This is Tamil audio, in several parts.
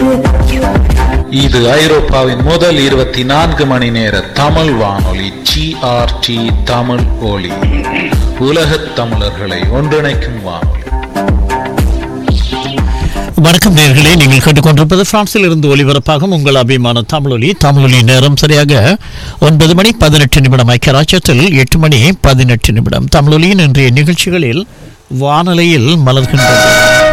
இது ஐரோப்பாவின் முதல் இருபத்தி நான்கு மணி நேர தமிழ் வானொலி ஜிஆர்டி தமிழ் ஒலி உலகத் தமிழர்களை ஒன்றிணைக்கும் வானொலி வணக்கம் நேர்களே நீங்கள் கேட்டுக்கொண்டிருப்பது பிரான்சில் இருந்து ஒலிபரப்பாகும் உங்கள் அபிமான தமிழொலி தமிழொலி நேரம் சரியாக ஒன்பது மணி பதினெட்டு நிமிடம் ஐக்கியராட்சத்தில் எட்டு மணி பதினெட்டு நிமிடம் தமிழொலியின் இன்றைய நிகழ்ச்சிகளில் வானொலியில் மலர்கின்றது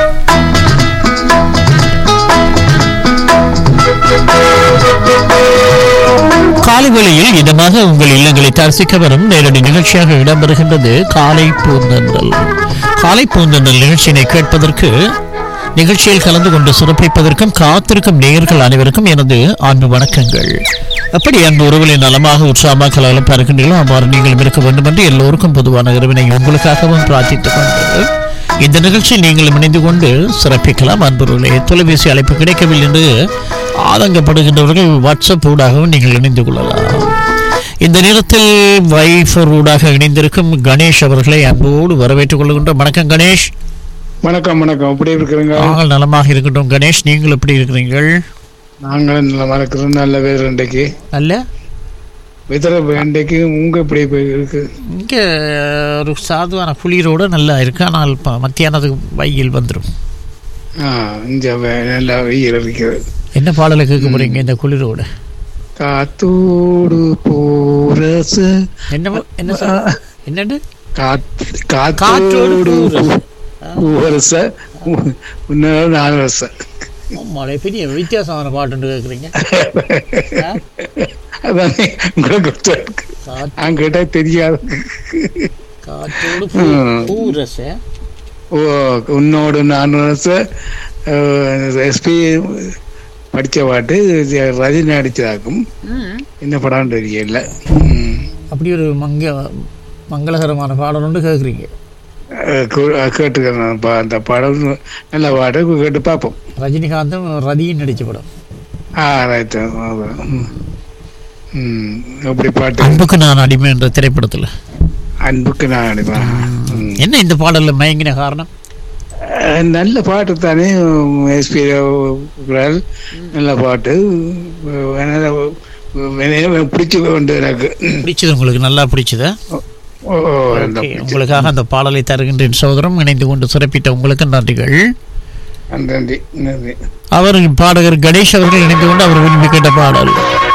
காலை வேளையில் இதமாக உங்கள் இல்லங்களை தரிசிக்க வரும் நேரடி நிகழ்ச்சியாக இடம்பெறுகின்றது காலை பூந்தன்றல் காலை பூந்தன்றல் நிகழ்ச்சியினை கேட்பதற்கு நிகழ்ச்சியில் கலந்து கொண்டு சிறப்பிப்பதற்கும் காத்திருக்கும் நேயர்கள் அனைவருக்கும் எனது அன்பு வணக்கங்கள் எப்படி அன்பு உறவுகளை நலமாக உற்சாகமாக கலகலப்பாக இருக்கின்றீர்களோ அவ்வாறு நீங்களும் இருக்க வேண்டும் என்று எல்லோருக்கும் பொதுவான இறைவனை உங்களுக்காகவும் பிரார்த்தித்துக் கொண்டு இந்த நிகழ்ச்சியில் நீங்கள் இணைந்து கொண்டு சிறப்பிக்கலாம் அன்புறவுகளே தொலைபேசி அழைப்பு கிடைக்கவில்லை என்று ஆதங்கப்படுகின்றவர்கள் வாட்ஸ்அப் ஊடாகவும் நீங்கள் இணைந்து கொள்ளலாம் இந்த நேரத்தில் வைஃபர் ஊடாக இணைந்திருக்கும் கணேஷ் அவர்களை அன்போடு வரவேற்றுக் கொள்கின்றோம் வணக்கம் கணேஷ் வணக்கம் வணக்கம் எப்படி இருக்கிறீங்க நாங்கள் நலமாக இருக்கட்டும் கணேஷ் நீங்கள் எப்படி இருக்கிறீர்கள் நாங்களும் நல்லா இருக்கிறோம் நல்ல பேர் இன்றைக்கு அல்ல விதர இன்றைக்கு உங்க எப்படி போய் இருக்கு இங்கே ஒரு சாதுவான குளிரோடு நல்லா இருக்கு ஆனால் இப்போ மத்தியானத்துக்கு வெயில் வந்துடும் ஆ இங்க வே- நல்லா வெயில் இருக்கிறது என்ன பாடலை கேட்க போறீங்க இந்த குளிரோடு காத்தோடு போரச என்ன என்ன சொல்- என்னது காத் காற்றோடு காத்தோடு போரச. பூரச உன்னோட நாலு வருஷம் மழை பெரிய வித்தியாசமான பாட்டு கேட்குறீங்க அதானே உங்களுக்கு இருக்கு. நான் கேட்டா தெரியாது காற்றோடு ம். பூரச ஓ உன்னோடு நாலு வருஷம் எஸ்பி படிச்ச பாட்டு ரஜினி அடிச்சதாக்கும் என்ன படம் தெரியல ம். அப்படி ஒரு மங்க மங்களகரமான பாடல் ஒன்று கேட்குறீங்க அஹ் கு- அஹ் கேட்டுக்கிறேன் பா- அந்த படம் நல்ல பாட்டு கேட்டு பார்ப்போம் ரஜினிகாந்தும் ரதியும் நடித்த படம் ஆ ரைட்டு ம் அப்படி பாட்டு அன்புக்கு நான் அடிமை என்ற திரைப்படத்தில் அன்புக்கு நான் அடிப்பேன் ம். என்ன இந்த பாடலில் மயங்கின காரணம் அஹ் நல்ல பாட்டு தானே எஸ்பி குரல் நல்ல பாட்டு அஹ் நல்ல பிடிச்சி கொண்டு எனக்கு பிடிச்சது உங்களுக்கு நல்லா பிடிச்சதா ஓ ஓ, நல்ல ஓகே, பிடிச்சது. உங்களுக்காக அந்த பாடலை தருகின்றேன் சோதரம் இணைந்து கொண்டு சிறப்பித்த உங்களுக்கு நன்றிகள் நன்றி நன்றி அவர் பாடகர் கணேஷ் அவர்கள் இணைந்து கொண்டு அவர் விரும்பி கேட்ட பாடல்